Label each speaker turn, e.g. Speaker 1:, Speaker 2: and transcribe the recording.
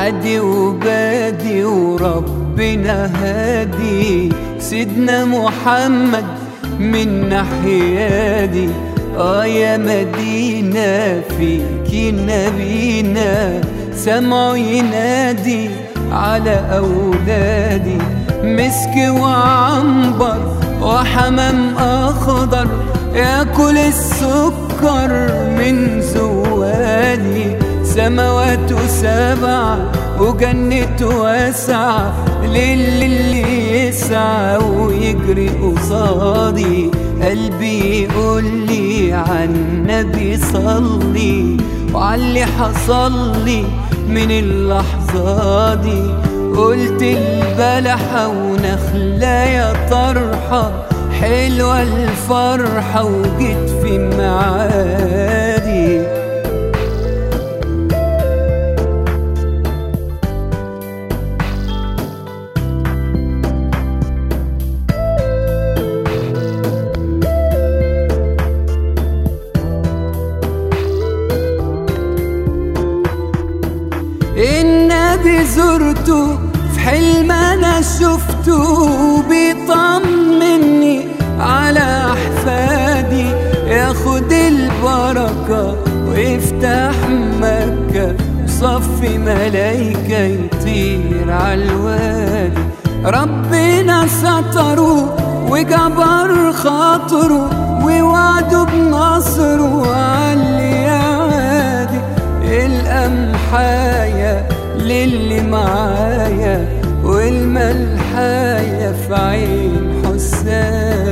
Speaker 1: عادي وبادي وربنا هادي سيدنا محمد من ناحيادي اه يا مدينة فيكي نبينا سمعوا ينادي على أولادي مسك وعنبر وحمام أخضر ياكل السكر من زوادي سماوات سبع وجنة واسعة للي اللي يسعى ويجري قصادي قلبي يقول لي عن النبي صلي وعلي حصل لي من اللحظة دي قلت البلحة ونخلة يا طرحة حلوة الفرحة وجيت في معادي النبي زرته في حلم انا شفته بيطمني على احفادي ياخد البركة ويفتح مكة وصفي ملايكة يطير عالوادي ربنا ستره وجبر خاطره ووعده بنصره علي عادي القمحاية للي معايا والملحاية في عين حسام